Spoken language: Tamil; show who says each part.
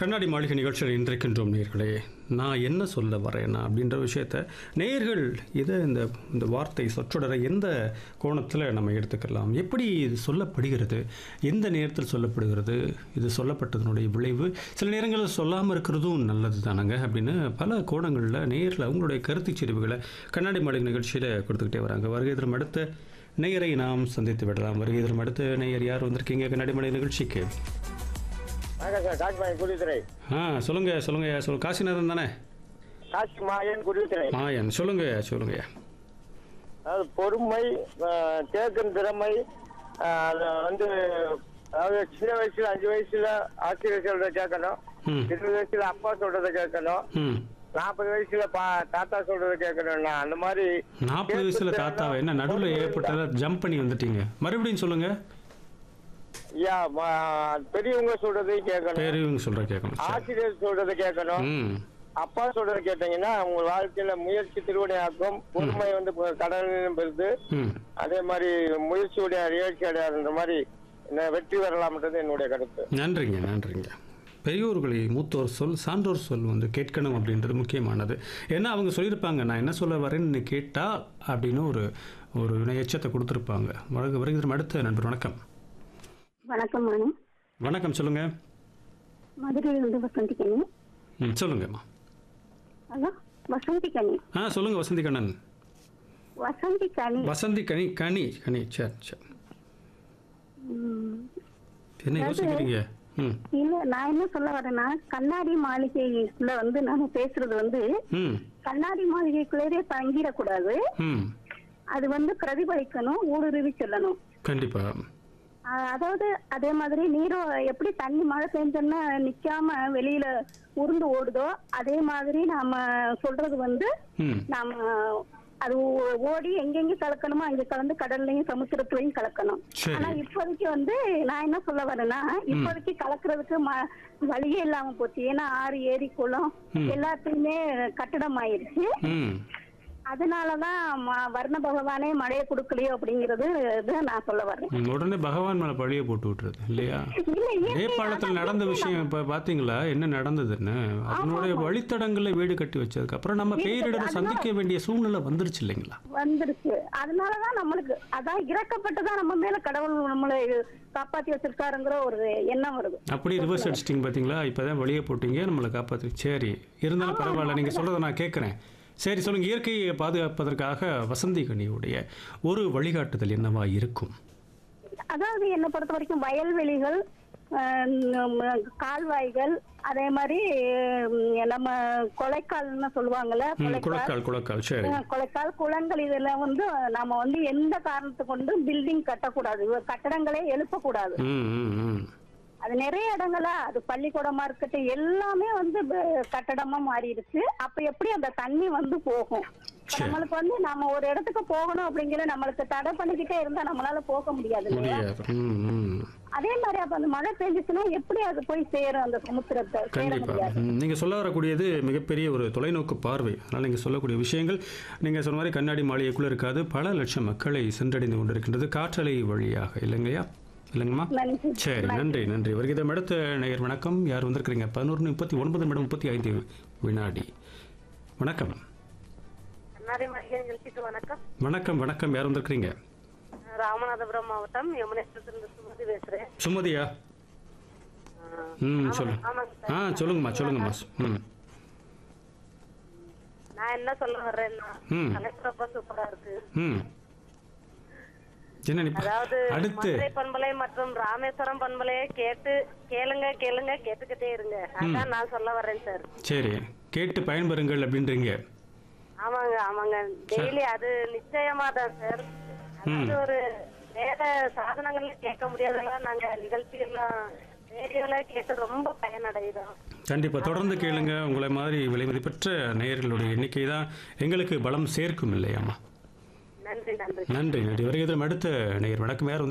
Speaker 1: கண்ணாடி மாளிகை நிகழ்ச்சியில் இன்றைக்கின்றோம் நேர்களே நான் என்ன சொல்ல வரேன்னா அப்படின்ற விஷயத்த நேர்கள் இதை இந்த இந்த வார்த்தை சொற்றொடரை எந்த கோணத்தில் நம்ம எடுத்துக்கலாம் எப்படி இது சொல்லப்படுகிறது எந்த நேரத்தில் சொல்லப்படுகிறது இது சொல்லப்பட்டதனுடைய விளைவு சில நேரங்களில் சொல்லாமல் இருக்கிறதும் நல்லது தானங்க அப்படின்னு பல கோணங்களில் நேரில் அவங்களுடைய கருத்துச் செறிவுகளை கண்ணாடி மாளிகை நிகழ்ச்சியில் கொடுத்துக்கிட்டே வராங்க வருகை தரும் அடுத்த நேயரை நாம் சந்தித்து விடலாம் வருகை தரும் அடுத்த நேயர் யார் வந்திருக்கீங்க கண்ணாடி மாளிகை நிகழ்ச்சிக்கு
Speaker 2: வணக்கம் சார் காசிமாயன் குருவித்துறை
Speaker 1: ஆ சொல்லுங்க சொல்லுங்க சொல்லு காசிநாதன் தானே
Speaker 2: காசி மாயன் குருவித்துறை
Speaker 1: மாயன் சொல்லுங்க சொல்லுங்க
Speaker 2: அதாவது பொறுமை ஆஹ், கேட்கும் திறமை ஆஹ், அது வந்து அதாவது சின்ன வயசுல அஞ்சு வயசுல ஆசிரியர் சொல்றத கேட்கணும்
Speaker 1: ம்
Speaker 2: இருபது வயசுல அப்பா சொல்றத கேட்கணும்
Speaker 1: ம்
Speaker 2: நாற்பது வயசுல பா தாத்தா சொல்றத கேட்கணும்னா அந்த மாதிரி
Speaker 1: நாற்பது வயசுல தாத்தாவை என்ன நடுவில் ஏற்பட்டத ஜம்ப் பண்ணி வந்துட்டீங்க மறுபடியும் சொல்லுங்க
Speaker 2: ஐயா ம- பெரியவங்க சொல்றதையும் கேட்கணும்
Speaker 1: பெரியவங்க சொல்ற கேட்கணும் சரி.
Speaker 2: ஆசிரியர் சொல்றத கேட்கணும்
Speaker 1: ம்
Speaker 2: அப்பா சொல்றத கேட்டீங்கன்னா உங்க வாழ்க்கையில முயற்சி திருவினையாக்கும் பொறுமை வந்து கடலிலும் பெறுது
Speaker 1: ம்
Speaker 2: அதே மாதிரி முயற்சியுடைய நிகழ்ச்சி அடையாதுன்ற மாதிரி என்ன வெற்றி பெறலாம்ன்றது என்னுடைய கருத்து
Speaker 1: நன்றிங்க நன்றிங்க பெரியோர்களை மூத்தோர் சொல் சான்றோர் சொல் வந்து கேட்கணும் அப்படின்றது முக்கியமானது ஏன்னா அவங்க சொல்லியிருப்பாங்க நான் என்ன சொல்ல வரேன்னு கேட்டா அப்படின்னு ஒரு ஒரு வினை எச்சத்தை கொடுத்துருப்பாங்க வருக வருகிற அடுத்த நண்பர் வணக்கம்
Speaker 3: வணக்கம் மேடம்
Speaker 1: வணக்கம் சொல்லுங்க
Speaker 3: மதுரையிலிருந்து வசந்தி கனி
Speaker 1: ம் சொல்லுங்கம்மா
Speaker 3: ஹலோ வசந்தி கனி
Speaker 1: ஆ சொல்லுங்க வசந்தி கண்ணன்
Speaker 3: வசந்தி கனி
Speaker 1: வசந்தி கனி கனி கனி சரி சரி
Speaker 3: ம்,
Speaker 1: என்ன யோசிக்கிறீங்க ம்
Speaker 3: இல்ல நான் என்ன சொல்ல வரேன்னா கண்ணாடி மாளிகைக்குள்ள வந்து நாம பேசுறது வந்து
Speaker 1: ம்
Speaker 3: கண்ணாடி மாளிகைக்குள்ளே தங்கிடக்கூடாது
Speaker 1: ம்
Speaker 3: அது வந்து பிரதிபலிக்கணும் ஊடுருவி சொல்லணும்
Speaker 1: கண்டிப்பா
Speaker 3: அஹ் அதாவது அதே மாதிரி நீரும் எப்படி தண்ணி மழை பெஞ்சோன்னா நிக்காம வெளியில உருண்டு ஓடுதோ அதே மாதிரி நாம சொல்றது வந்து
Speaker 1: ம்
Speaker 3: நாம அது ஓ- ஓடி எங்கெங்க கலக்கணுமோ அங்க கலந்து கடல்லையும் சமுத்திரத்துலயும் கலக்கணும்
Speaker 1: சரி.
Speaker 3: ஆனா இப்போதைக்கு வந்து நான் என்ன சொல்ல வரேன்னா இப்போதைக்கு கலக்குறதுக்கு ம- வழியே இல்லாம போச்சு ஏன்னா ஆறு ஏரி குளம் எல்லாத்தையுமே கட்டடம் ஆயிருச்சு
Speaker 1: ம்
Speaker 3: அதனாலதான் ம- வர்ண பகவானே மழையை கொடுக்கலையோ அப்படிங்கறது தான் நான் சொல்ல வர்றேன்
Speaker 1: ம், உடனே பகவான் மேலே பழிய போட்டு விட்டுறது இல்லையா
Speaker 3: இல்ல இயற்கை
Speaker 1: நேபாளத்தில் நடந்த விஷயம் இப்போ பார்த்தீங்களா என்ன நடந்ததுன்னு அதனுடைய வழித்தடங்களில் வீடு கட்டி வச்சதுக்கு அப்புறம் நம்ம பேரிடரை சந்திக்க வேண்டிய சூழ்நிலை வந்துருச்சு இல்லைங்களா
Speaker 3: வந்துருச்சு அதனாலதான் நம்மளுக்கு அதான் இறக்கப்பட்டுதான் நம்ம மேல கடவுள் நம்மளை காப்பாத்தி வச்சிருக்காருங்கிற ஒரு எண்ணம் வருது
Speaker 1: அப்படி ரிவர்ஸ் அடிச்சிட்டிங்க பார்த்தீங்களா இப்போ தான் வழியை போட்டீங்க நம்மளை காப்பாற்றி சரி இருந்தாலும் பரவாயில்ல நீங்கள் சொல்கிறத நான் கேட்குறேன் சரி சொல்லுங்கள் இயற்கையை பாதுகாப்பதற்காக வசந்தி கனியுடைய ஒரு வழிகாட்டுதல் என்னவா இருக்கும்
Speaker 3: அதாவது என்னை பொறுத்த வரைக்கும் வயல்வெளிகள் ஆஹ் நம்ம கால்வாய்கள் அதே மாதிரி உம், நம்ம கொலைக்கால்னு சொல்லுவாங்கல்ல
Speaker 1: ம்
Speaker 3: கொலைக்கால்
Speaker 1: குளக்கால் குளக்கால் சரி
Speaker 3: ஆஹ் கொலைக்கால் குளங்கள் இதெல்லாம் வந்து நாம வந்து எந்த காரணத்தை கொண்டு பில்டிங் கட்டக்கூடாது கட்டடங்களே எழுப்பக்கூடாது
Speaker 1: ம் ம் ம்
Speaker 3: அது நிறைய இடங்களா அது பள்ளிக்கூடமா இருக்கட்டும் எல்லாமே வந்து ப- கட்டடமா மாறிடுச்சு அப்ப எப்படி அந்த தண்ணி வந்து போகும் இப்ப
Speaker 1: சரி.
Speaker 3: நம்மளுக்கு வந்து நம்ம ஒரு இடத்துக்கு போகணும் அப்படிங்கிற நம்மளுக்கு தடை பண்ணிக்கிட்டே இருந்தா நம்மளால போக முடியாது இல்லையா
Speaker 1: முடியாது ம் ம்
Speaker 3: அதே மாதிரி அப்ப அந்த மழை பெஞ்சுச்சுன்னா எப்படி அது போய் சேரும் அந்த சமுத்திரத்தை சேர
Speaker 1: கண்டிப்பாக
Speaker 3: முடியாது
Speaker 1: நீங்கள் சொல்ல வரக்கூடியது மிகப்பெரிய ஒரு தொலைநோக்கு பார்வை அதனால் நீங்கள் சொல்லக்கூடிய விஷயங்கள் நீங்கள் சொன்ன மாதிரி கண்ணாடி மாளிகைக்குள்ளே இருக்காது பல லட்சம் மக்களை சென்றடைந்து கொண்டிருக்கின்றது காற்றலை வழியாக இல்லைங்கய்யா இல்லைங்கம்மா
Speaker 3: நன்றி
Speaker 1: சரி நன்றி நன்றி வருகிறோம் அடுத்த நேயர் வணக்கம் யார் வந்திருக்கிறீங்க பதினொன்று முப்பத்தி ஒன்பது நிமிடம் முப்பத்தி ஐந்து வினாடி வணக்கம்
Speaker 4: கண்ணாடி மளிகை நிகழ்ச்சிக்கு வணக்கம்
Speaker 1: வணக்கம் வணக்கம் யார் வந்திருக்கிறீங்க
Speaker 4: ராமநாதபுரம் மாவட்டம் யமுனேஸ்வரத்திலிருந்து சுமதி பேசுறேன்
Speaker 1: சுமதியா ம் சொல்லு
Speaker 4: ஆமாங்க
Speaker 1: ஆ சொல்லுங்கம்மா சொல்லுங்கம்மா ம்
Speaker 4: நான் என்ன சொல்ல வர்றேன்னா
Speaker 1: ம்.
Speaker 4: தலைப்பு ரொம்ப சூப்பரா இருக்கு
Speaker 1: ம் என்ன நிப்ப
Speaker 4: அதாவது
Speaker 1: அடுத்து
Speaker 4: மதுரை பண்பலை மற்றும் ராமேஸ்வரம் பண்பலையை கேட்டு கேளுங்க கேளுங்க கேட்டுக்கிட்டே இருங்க அதான் நான் சொல்ல வர்றேன் சார்
Speaker 1: சரி கேட்டு பயன்பெறுங்கள் அப்படின்றீங்க
Speaker 4: ஆமாங்க ஆமாங்க டெய்லி அது நிச்சயமா தான் சார் அதாவது ஒரு வேற சாதனங்கள்ல கேட்க முடியாதெல்லாம் நாங்க நிகழ்ச்சிகள்லாம் ரேடியோல கேட்டு ரொம்ப பயனடைகிறோம்
Speaker 1: கண்டிப்பா தொடர்ந்து கேளுங்க உங்களை மாதிரி விலைமதிப்பற்ற நேயர்களுடைய எண்ணிக்கை தான் எங்களுக்கு பலம் சேர்க்கும் இல்லையாம்மா
Speaker 4: நன்றி நன்றி
Speaker 1: நன்றி நன்றி வருகிறோம் அடுத்த நேயர் வணக்கம் யார் வந்து